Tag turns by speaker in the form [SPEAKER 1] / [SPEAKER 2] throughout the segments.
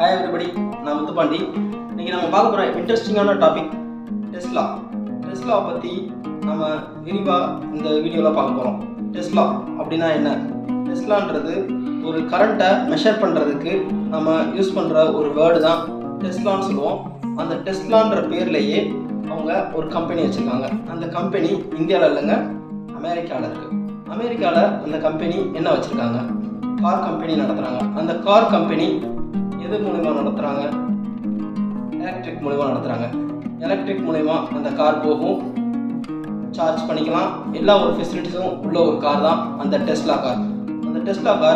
[SPEAKER 1] hi everybody நான் முத்துப்பாண்டி இன்னைக்கு நம்ம பார்க்க போகிற இன்ட்ரெஸ்டிங்கான டாபிக் டெஸ்லா டெஸ்லா பற்றி நம்ம விரிவாக இந்த வீடியோவில் பார்க்க போகிறோம் டெஸ்லா அப்படின்னா என்ன டெஸ்லான்றது ஒரு கரண்ட்டை மெஷர் பண்ணுறதுக்கு நம்ம யூஸ் பண்ணுற ஒரு வேர்டு தான் டெஸ்லான்னு சொல்லுவோம் அந்த டெஸ்லான்ற பேர்லேயே அவங்க ஒரு கம்பெனி வச்சுருக்காங்க அந்த கம்பெனி இந்தியாவில் இல்லைங்க அமெரிக்காவில் இருக்குது அமெரிக்காவில் அந்த கம்பெனி என்ன வச்சுருக்காங்க கார் கம்பெனி நடத்துகிறாங்க அந்த கார் கம்பெனி எது மூலிமா நடத்துகிறாங்க எலக்ட்ரிக் மூலிமா நடத்துகிறாங்க எலக்ட்ரிக் மூலிமா அந்த கார் போகும் சார்ஜ் பண்ணிக்கலாம் எல்லா ஒரு ஃபெசிலிட்டிஸும் உள்ள ஒரு கார் தான் அந்த டெஸ்லா கார் அந்த டெஸ்லா கார்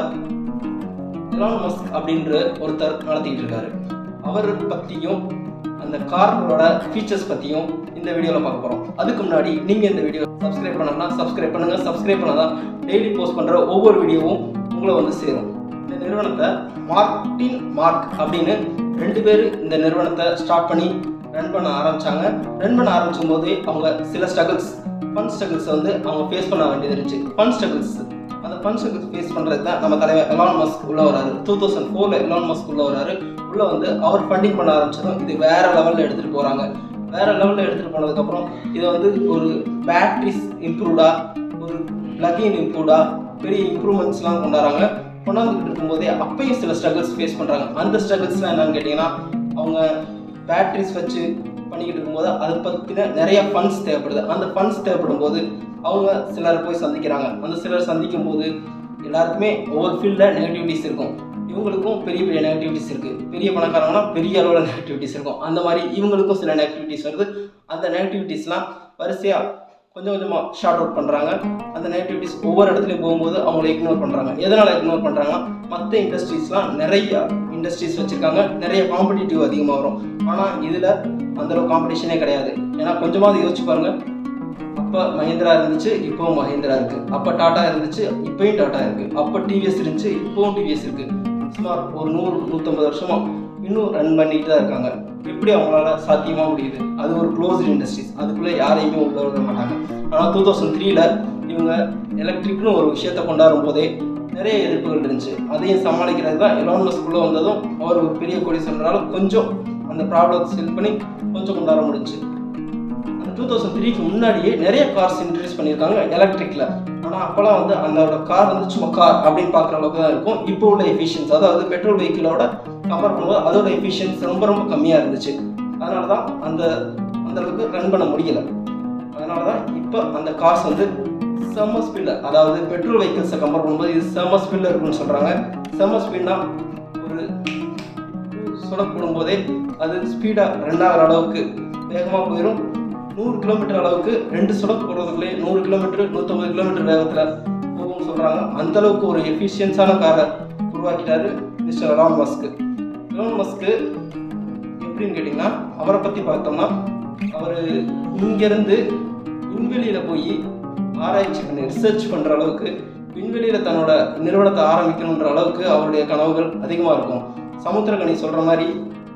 [SPEAKER 1] எலான் மஸ்க் அப்படின்ற ஒருத்தர் நடத்திக்கிட்டு இருக்காரு அவர் பற்றியும் அந்த காரோட ஃபீச்சர்ஸ் பற்றியும் இந்த வீடியோவில் பார்க்க போகிறோம் அதுக்கு முன்னாடி நீங்கள் இந்த வீடியோ சப்ஸ்கிரைப் பண்ணலாம் சப்ஸ்கிரைப் பண்ணுங்கள் சப்ஸ்கிரைப் பண்ணாதான் டெய்லி போஸ்ட் பண்ணுற ஒவ்வொரு வீடியோவும் உங்களை வந்து சேரும் இந்த நிறுவனத்தை மார்டின் மார்க் அப்படின்னு ரெண்டு பேர் இந்த நிறுவனத்தை ஸ்டார்ட் பண்ணி ரன் பண்ண ஆரம்பிச்சாங்க ரன் பண்ண ஆரம்பிச்சும் போதே அவங்க சில ஸ்ட்ரகிள்ஸ் ஃபன் ஸ்ட்ரகிள்ஸ் வந்து அவங்க ஃபேஸ் பண்ண வேண்டியது இருந்துச்சு ஃபன் ஸ்ட்ரகிள்ஸ் அந்த ஃபன் ஸ்ட்ரகிள்ஸ் ஃபேஸ் பண்ணுறதுக்கு தான் நம்ம தலைவர் எலான் மஸ்க் உள்ள வராரு டூ தௌசண்ட் ஃபோரில் எலான் மஸ்க் உள்ள வராரு உள்ள வந்து அவர் ஃபண்டிங் பண்ண ஆரம்பிச்சதும் இது வேற லெவலில் எடுத்துகிட்டு போகிறாங்க வேற லெவலில் எடுத்துகிட்டு போனதுக்கப்புறம் இதை வந்து ஒரு பேட்ரிஸ் இம்ப்ரூவ்டா ஒரு பிளகின் இம்ப்ரூவ்டா பெரிய இம்ப்ரூவ்மெண்ட்ஸ்லாம் கொண்டாடுறாங்க கொண்டாந்துக்கிட்டு இருக்கும்போதே அப்பயும் சில ஸ்ட்ரகிள்ஸ் ஃபேஸ் பண்ணுறாங்க அந்த ஸ்ட்ரகிள்ஸ்லாம் என்னன்னு கேட்டிங்கன்னா அவங்க பேட்ரிஸ் வச்சு பண்ணிக்கிட்டு இருக்கும்போது அதை பற்றின நிறைய ஃபண்ட்ஸ் தேவைப்படுது அந்த ஃபண்ட்ஸ் தேவைப்படும் போது அவங்க சிலர் போய் சந்திக்கிறாங்க அந்த சிலர் சந்திக்கும் போது எல்லாருக்குமே ஒவ்வொரு ஃபீல்டில் நெகட்டிவிட்டிஸ் இருக்கும் இவங்களுக்கும் பெரிய பெரிய நெகட்டிவிட்டிஸ் இருக்குது பெரிய பணக்காரங்கன்னா பெரிய அளவில் நெகட்டிவிட்டிஸ் இருக்கும் அந்த மாதிரி இவங்களுக்கும் சில நெகட்டிவிட்டிஸ் வருது அந்த நெகட்டிவிட்டிஸ்லாம் வரிசையாக கொஞ்சம் கொஞ்சமாக ஷார்ட் அவுட் பண்ணுறாங்க அந்த நெகட்டிவிட்டிஸ் ஒவ்வொரு இடத்துலையும் போகும்போது அவங்கள இக்னோர் பண்ணுறாங்க எதனால் இக்னோர் பண்ணுறாங்கன்னா மற்ற இண்டஸ்ட்ரீஸ்லாம் நிறைய இண்டஸ்ட்ரீஸ் வச்சுருக்காங்க நிறைய காம்படிட்டிவ் அதிகமாக வரும் ஆனால் இதில் அந்தளவு காம்படிஷனே கிடையாது ஏன்னா கொஞ்சமாவது யோசிச்சு பாருங்கள் அப்போ மஹேந்திரா இருந்துச்சு இப்போவும் மஹேந்திரா இருக்குது அப்போ டாடா இருந்துச்சு இப்போயும் டாடா இருக்குது அப்போ டிவிஎஸ் இருந்துச்சு இப்போவும் டிவிஎஸ் இருக்குது சுமார் ஒரு நூறு நூற்றம்பது வருஷமா இன்னும் ரன் பண்ணிட்டு தான் இருக்காங்க எப்படி அவங்களால சாத்தியமாக முடியுது அது ஒரு க்ளோஸ்டு இண்டஸ்ட்ரீஸ் அதுக்குள்ளே யாரையுமே உள்ள விட மாட்டாங்க ஆனால் டூ தௌசண்ட் த்ரீல இவங்க எலக்ட்ரிக்னு ஒரு விஷயத்த கொண்டாடும் போதே நிறைய எதிர்ப்புகள் இருந்துச்சு அதையும் சமாளிக்கிறது தான் எலான் மஸ்குள்ளே வந்ததும் அவர் ஒரு பெரிய கொடி சொல்கிறனால கொஞ்சம் அந்த ப்ராப்ளத்தை செல் பண்ணி கொஞ்சம் கொண்டாட முடிஞ்சுச்சு அந்த டூ தௌசண்ட் த்ரீக்கு முன்னாடியே நிறைய கார்ஸ் இன்ட்ரடியூஸ் பண்ணியிருக்காங்க எலக்ட்ரிக்கில் ஆனால் அப்போல்லாம் வந்து அந்த கார் வந்து சும்மா கார் அப்படின்னு பார்க்குற அளவுக்கு தான் இருக்கும் இப்போ உள்ள எஃபிஷியன்ஸ் அதாவது பெட்ரோல் வெஹிக்கிளோட கம்பேர் பண்ணும்போது அதோட எஃபிஷியன்ஸ் ரொம்ப ரொம்ப கம்மியாக இருந்துச்சு அதனால தான் அந்த அந்த அளவுக்கு ரன் பண்ண முடியல அதனால தான் இப்போ அந்த கார்ஸ் வந்து செம்ம ஸ்பீடில் அதாவது பெட்ரோல் வெஹிக்கிள்ஸை கம்பேர் பண்ணும்போது இது செம்ம ஸ்பீடில் இருக்குன்னு சொல்கிறாங்க செம்ம ஸ்பீட்னா ஒரு சுடப்படும் போதே அது ஸ்பீடாக ரெண்டாகிற அளவுக்கு வேகமாக போயிடும் நூறு கிலோமீட்டர் அளவுக்கு ரெண்டு சுடக்கு போடுறதுக்குள்ளே நூறு கிலோமீட்டர் நூற்றம்பது கிலோமீட்டர் வேகத்தில் போகும்னு சொல்கிறாங்க அந்தளவுக்கு ஒரு எஃபிஷியன்ஸான காரை உருவாக்கிட்டாரு mister Elon Musk Elon Musk எப்படின்னு கேட்டிங்கன்னா அவரை பற்றி பார்த்தோம்னா அவர் இங்கேருந்து விண்வெளியில் போய் ஆராய்ச்சி பண்ணி ரிசர்ச் பண்ணுற அளவுக்கு விண்வெளியில் தன்னோட நிறுவனத்தை ஆரம்பிக்கணுன்ற அளவுக்கு அவருடைய கனவுகள் அதிகமாக இருக்கும் சமுத்திரகனி சொல்கிற மாதிரி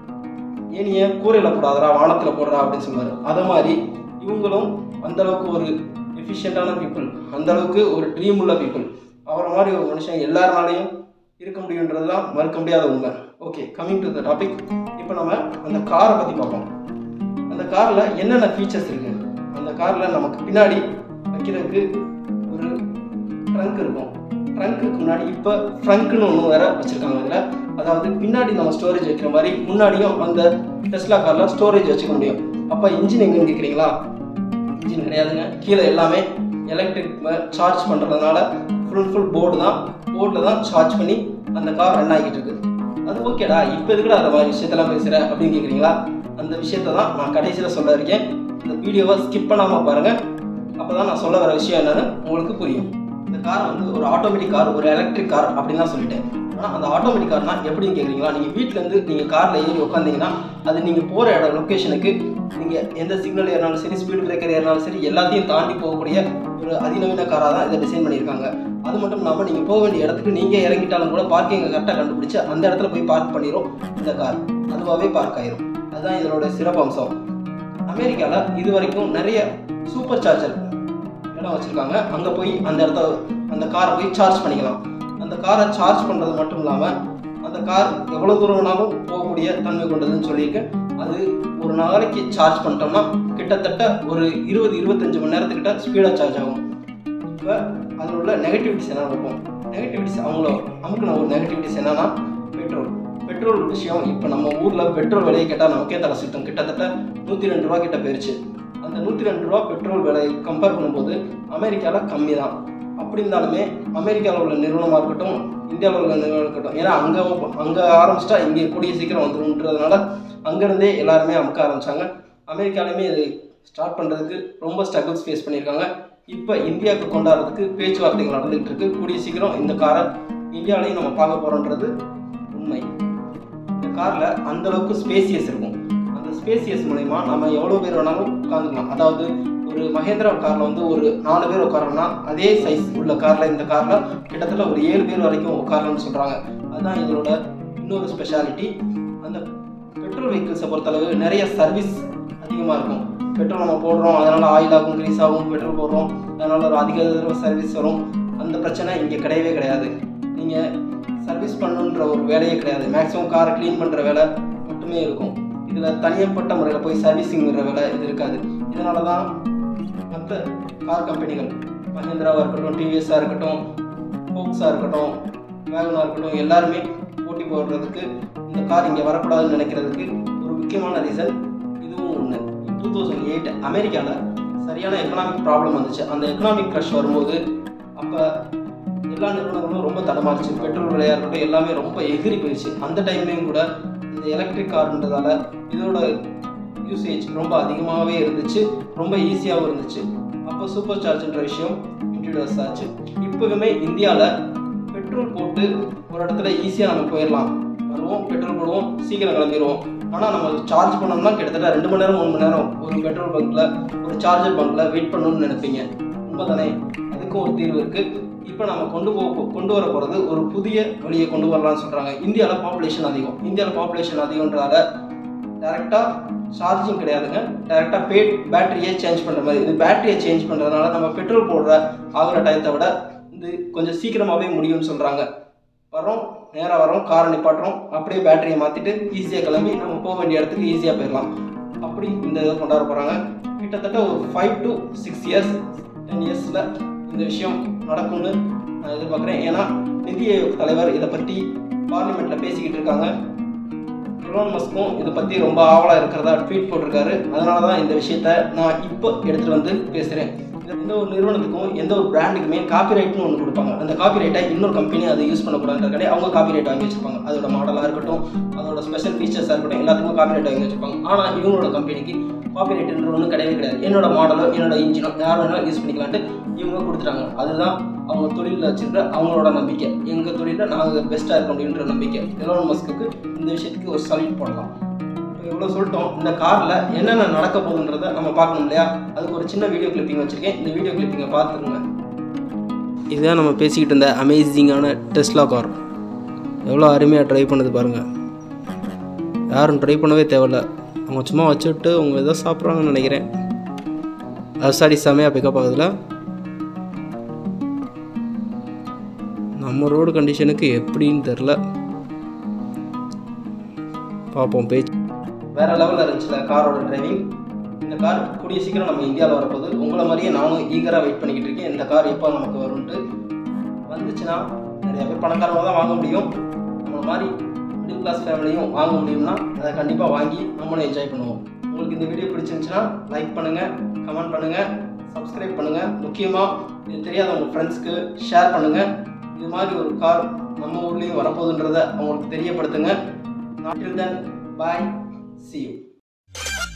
[SPEAKER 1] ஏன் ஏன் கூரையில் போடாதரா வானத்தில் போடுறா அப்படின்னு சொல்லுவார் அதை மாதிரி இவங்களும் அந்த அளவுக்கு ஒரு எஃபிஷியண்டான பீப்புள் அந்த அளவுக்கு ஒரு ட்ரீம் உள்ள பீப்புள் அவரை மாதிரி ஒரு மனுஷன் எல்லாருனாலையும் இருக்க முடியுன்றது தான் மறுக்க முடியாத உண்மை okay coming to the topic இப்போ நம்ம அந்த காரை பற்றி பார்ப்போம் அந்த காரில் என்னென்ன ஃபீச்சர்ஸ் இருக்குது அந்த காரில் நமக்கு பின்னாடி வைக்கிறதுக்கு ஒரு ட்ரங்க் இருக்கும் ட்ரங்க்குக்கு முன்னாடி இப்போ ஃப்ரங்க்னு ஒன்று வேற வச்சுருக்காங்க இதில் அதாவது பின்னாடி நம்ம ஸ்டோரேஜ் வைக்கிற மாதிரி முன்னாடியும் அந்த டெஸ்லா காரில் ஸ்டோரேஜ் வச்சுக்க முடியும் அப்போ இன்ஜின் எங்கன்னு கேட்குறீங்களா இன்ஜின் கிடையாதுங்க கீழே எல்லாமே எலக்ட்ரிக் சார்ஜ் பண்ணுறதுனால ஃபுல் ஃபுல் போர்டு தான் போர்டில் தான் சார்ஜ் பண்ணி அந்த கார் ரன் ஆகிட்டு இருக்கு அது ஓகேடா இப்போ எதுக்குடா அந்த மாதிரி விஷயத்தெல்லாம் பேசுகிற அப்படின்னு கேட்குறீங்களா அந்த விஷயத்த தான் நான் கடைசியில் சொல்ல இருக்கேன் இந்த வீடியோவை ஸ்கிப் பண்ணாமல் பாருங்கள் அப்போ தான் நான் சொல்ல வர விஷயம் என்னன்னு உங்களுக்கு புரியும் இந்த கார் வந்து ஒரு ஆட்டோமேட்டிக் கார் ஒரு எலக்ட்ரிக் கார் அப்படின்னு தான் சொல்லிட்டேன் ஆனால் அந்த ஆட்டோமேட்டிக் கார்னா எப்படின்னு கேட்குறீங்களா நீங்கள் வீட்டிலேருந்து நீங்கள் காரில் ஏறி உட்காந்தீங்கன்னா அது நீங்கள் போகிற இடம் லொக்கேஷனுக்கு நீங்கள் எந்த சிக்னல் ஏறினாலும் சரி ஸ்பீடு பிரேக்கர் ஏறினாலும் சரி எல்லாத்தையும் தாண்டி போகக்கூடிய ஒரு அதிநவீன காராக தான் இதை டிசைன் பண்ணியிருக்காங்க அது மட்டும் இல்லாமல் நீங்கள் போக வேண்டிய இடத்துக்கு நீங்கள் இறங்கிட்டாலும் கூட பார்க்கிங்கை கரெக்டாக கண்டுபிடிச்சு அந்த இடத்துல போய் பார்க் பண்ணிடும் இந்த கார் அதுவாகவே பார்க் ஆயிரும் அதுதான் இதனோட சிறப்பம்சம் அமெரிக்காவில் இது வரைக்கும் நிறைய சூப்பர் சார்ஜர் இடம் வச்சுருக்காங்க அங்கே போய் அந்த இடத்த அந்த காரை போய் சார்ஜ் பண்ணிக்கலாம் அந்த காரை சார்ஜ் பண்ணுறது மட்டும் இல்லாமல் அந்த கார் எவ்வளோ தூரம் வேணாலும் போகக்கூடிய தன்மை கொண்டதுன்னு சொல்லியிருக்கேன் அது ஒரு நாளைக்கு சார்ஜ் பண்ணிட்டோம்னா கிட்டத்தட்ட ஒரு இருபது இருபத்தஞ்சு மணி நேரத்துக்கிட்ட ஸ்பீடாக சார்ஜ் ஆகும் இப்போ அதில் உள்ள நெகட்டிவிட்டிஸ் என்ன பார்ப்போம் நெகட்டிவிட்டிஸ் அவங்கள அமுக்கின ஒரு நெகட்டிவிட்டிஸ் என்னன்னா பெட்ரோல் பெட்ரோல் விஷயம் இப்போ நம்ம ஊரில் பெட்ரோல் விலையை கேட்டால் நமக்கே தலை சுட்டும் கிட்டத்தட்ட நூற்றி ரெண்டு ரூபா கிட்ட போயிருச்சு அந்த நூற்றி ரெண்டு ரூபா பெட்ரோல் விலை கம்பேர் பண்ணும்போது அமெரிக்காவில் கம்மி தான் அப்படி இருந்தாலுமே அமெரிக்காவில் உள்ள நிறுவனமாக இருக்கட்டும் இந்தியாவில் உள்ள நிறுவனம் இருக்கட்டும் ஏன்னா அங்கே அங்கே ஆரம்பிச்சிட்டா இங்கே கூடிய சீக்கிரம் வந்துருன்றதுனால அங்கேருந்தே எல்லாருமே அமுக்க ஆரம்பித்தாங்க அமெரிக்காலையுமே இது ஸ்டார்ட் பண்ணுறதுக்கு ரொம்ப ஸ்ட்ரகிள்ஸ் ஃபேஸ் பண்ணியிருக்காங்க இப்போ இந்தியாவுக்கு கொண்டாடுறதுக்கு பேச்சுவார்த்தைகள் நடந்துகிட்டு இருக்கு கூடிய சீக்கிரம் இந்த காரை இந்தியாவிலையும் நம்ம பார்க்க போகிறோன்றது உண்மை இந்த காரில் அந்த அளவுக்கு ஸ்பேசியஸ் இருக்கும் அந்த ஸ்பேசியஸ் மூலயமா நம்ம எவ்வளோ பேர் வேணாலும் உட்காந்துக்கலாம் அதாவது ஒரு மகேந்திரா காரில் வந்து ஒரு நாலு பேர் உட்காரோம்னா அதே சைஸ் உள்ள காரில் இந்த காரில் கிட்டத்தட்ட ஒரு ஏழு பேர் வரைக்கும் உட்காரலாம்னு சொல்கிறாங்க அதுதான் இதோட இன்னொரு ஸ்பெஷாலிட்டி அந்த பெட்ரோல் வெஹிக்கிள்ஸை பொறுத்தளவு நிறைய சர்வீஸ் அதிகமாக இருக்கும் பெட்ரோல் நம்ம போடுறோம் அதனால் ஆயில் ஆகும் கிரீஸ் ஆகும் பெட்ரோல் போடுறோம் அதனால் ஒரு அதிக தடவை சர்வீஸ் வரும் அந்த பிரச்சனை இங்கே கிடையவே கிடையாது நீங்கள் சர்வீஸ் பண்ணுன்ற ஒரு வேலையே கிடையாது மேக்ஸிமம் காரை க்ளீன் பண்ணுற வேலை மட்டுமே இருக்கும் இதில் தனியப்பட்ட முறையில் போய் சர்வீஸிங்கிற வேலை இது இருக்காது இதனால தான் மற்ற கார் கம்பெனிகள் மஹேந்திராவாக இருக்கட்டும் டிவிஎஸ்ஸாக இருக்கட்டும் ஃபோக்ஸாக இருக்கட்டும் வேகனாக இருக்கட்டும் எல்லாருமே போட்டி போடுறதுக்கு இந்த கார் இங்கே வரக்கூடாதுன்னு நினைக்கிறதுக்கு ஒரு முக்கியமான ரீசன் இதுவும் ஒன்று டூ தௌசண்ட் எயிட் அமெரிக்காவில் சரியான எக்கனாமிக் ப்ராப்ளம் வந்துச்சு அந்த எக்கனாமிக் க்ரஷ் வரும்போது அப்போ எல்லா நிறுவனங்களும் ரொம்ப தடமாறிச்சு பெட்ரோல் விலையாக இருக்கட்டும் எல்லாமே ரொம்ப எகிரி போயிடுச்சு அந்த டைம்லேயும் கூட இந்த எலக்ட்ரிக் கார்ன்றதால இதோட யூசேஜ் ரொம்ப அதிகமாகவே இருந்துச்சு ரொம்ப ஈஸியாகவும் இருந்துச்சு அப்போ சூப்பர் சார்ஜ்ன்ற விஷயம் இன்ட்ரடியூஸ் ஆச்சு இப்போவுமே இந்தியாவில் பெட்ரோல் போட்டு ஒரு இடத்துல ஈஸியாக நம்ம போயிடலாம் வருவோம் பெட்ரோல் போடுவோம் சீக்கிரம் கிளம்பிடுவோம் ஆனால் நம்ம சார்ஜ் பண்ணோம்னா கிட்டத்தட்ட ரெண்டு மணி நேரம் மூணு மணி நேரம் ஒரு பெட்ரோல் பங்க்கில் ஒரு சார்ஜர் பங்க்கில் வெயிட் பண்ணணும்னு நினைப்பீங்க உண்மைதானே அதுக்கும் ஒரு தீர்வு இருக்குது இப்போ நம்ம கொண்டு போக கொண்டு வர போகிறது ஒரு புதிய வழியை கொண்டு வரலாம்னு சொல்கிறாங்க இந்தியாவில் பாப்புலேஷன் அதிகம் இந்தியாவில் பாப்புலேஷன் அதிகம்ன்றதால டேரெக்டாக சார்ஜிங் கிடையாதுங்க டேரெக்டாக பே பேட்டரியே சேஞ்ச் பண்ணுற மாதிரி இது பேட்டரியை சேஞ்ச் பண்ணுறதுனால நம்ம பெட்ரோல் போடுற ஆகிற டயத்தை விட இது கொஞ்சம் சீக்கிரமாகவே முடியும்னு சொல்கிறாங்க வரோம் நேராக வரோம் காரை நிப்பாட்டுறோம் அப்படியே பேட்டரியை மாற்றிட்டு ஈஸியாக கிளம்பி நம்ம போக வேண்டிய இடத்துக்கு ஈஸியாக போயிடலாம் அப்படி இந்த இதை கொண்டாட போகிறாங்க கிட்டத்தட்ட ஒரு five to six years ten இயர்ஸில் இந்த விஷயம் நடக்கும்னு நான் எதிர்பார்க்குறேன் ஏன்னா நிதி ஆயோக் தலைவர் இதை பற்றி பார்லிமெண்ட்டில் பேசிக்கிட்டு இருக்காங்க எலோன் மஸ்க்கும் இதை பற்றி ரொம்ப ஆவலாக இருக்கிறதா ட்வீட் போட்டிருக்காரு அதனால தான் இந்த விஷயத்த நான் இப்போ எடுத்துகிட்டு வந்து பேசுகிறேன் எந்த ஒரு நிறுவனத்துக்கும் எந்த ஒரு பிராண்டுக்குமே காப்பிரைட்னு ஒன்று கொடுப்பாங்க அந்த காப்பிரைட்டை இன்னொரு கம்பெனி அதை யூஸ் பண்ணக்கூடாதுன்றக்காடி அவங்க காப்பிரைட் வாங்கி வச்சிருப்பாங்க அதோட மாடலாக இருக்கட்டும் அதோட ஸ்பெஷல் ஃபீச்சர்ஸாக இருக்கட்டும் எல்லாத்துக்கும் காப்பிரைட் வாங்கி வச்சிருப்பாங்க ஆனால் இவங்களோட கம்பெனிக்கு காப்பிரைட்ன்ற ஒன்று கிடையவே கிடையாது என்னோட மாடலோ என்னோட இன்ஜினோ யார் வேணாலும் யூஸ் பண்ணிக்கலான்ட்டு இவங்க கொடுத்துட்டாங்க அதுதான் அவங்க தொழிலில் வச்சிருக்கிற அவங்களோட நம்பிக்கை எங்கள் தொழிலில் நாங்கள் பெஸ்ட்டாக இருக்க முடியுன்ற நம்பிக்கை எலோன் மஸ்க்கு இந்த விஷயத்துக்கு ஒரு சல்யூட் போடலாம் இப்போ இவ்வளோ சொல்லிட்டோம் இந்த காரில் என்னென்ன நடக்க போகுதுன்றதை நம்ம பார்க்கணும் இல்லையா அதுக்கு ஒரு சின்ன வீடியோ கிளிப்பிங் வச்சுருக்கேன் இந்த வீடியோ கிளிப்பிங்கை பார்த்துருங்க இதுதான் நம்ம பேசிக்கிட்டு இருந்த அமேசிங்கான டெஸ்லா கார் எவ்வளோ அருமையாக ட்ரைவ் பண்ணுது பாருங்கள் யாரும் ட்ரைவ் பண்ணவே தேவையில்ல அவங்க சும்மா வச்சுட்டு அவங்க ஏதோ சாப்பிட்றாங்கன்னு நினைக்கிறேன் அது சாரி செமையாக பிக்கப் ஆகுதுல நம்ம ரோடு கண்டிஷனுக்கு எப்படின்னு தெரில பார்ப்போம் பேச்சு வேறு லெவலில் இருந்துச்சுல காரோட டிரைவிங் இந்த கார் கூடிய சீக்கிரம் நம்ம இந்தியாவில் வரப்போகுது உங்களை மாதிரியே நானும் ஈகராக வெயிட் பண்ணிக்கிட்டு இருக்கேன் இந்த கார் எப்போ நமக்கு வரும்ன்ட்டு வந்துச்சுன்னா நிறைய பேர் பணக்காரமாக தான் வாங்க முடியும் நம்மளை மாதிரி மிடில் கிளாஸ் ஃபேமிலியும் வாங்க முடியும்னா அதை கண்டிப்பாக வாங்கி நம்மளும் என்ஜாய் பண்ணுவோம் உங்களுக்கு இந்த வீடியோ பிடிச்சிருந்துச்சுன்னா லைக் பண்ணுங்கள் கமெண்ட் பண்ணுங்கள் சப்ஸ்கிரைப் பண்ணுங்கள் முக்கியமாக இது தெரியாத உங்கள் ஃப்ரெண்ட்ஸ்க்கு ஷேர் பண்ணுங்கள் இது மாதிரி ஒரு கார் நம்ம ஊர்லேயும் வரப்போகுதுன்றதை அவங்களுக்கு தெரியப்படுத்துங்க நாட்டில் தென் பாய் சி யூ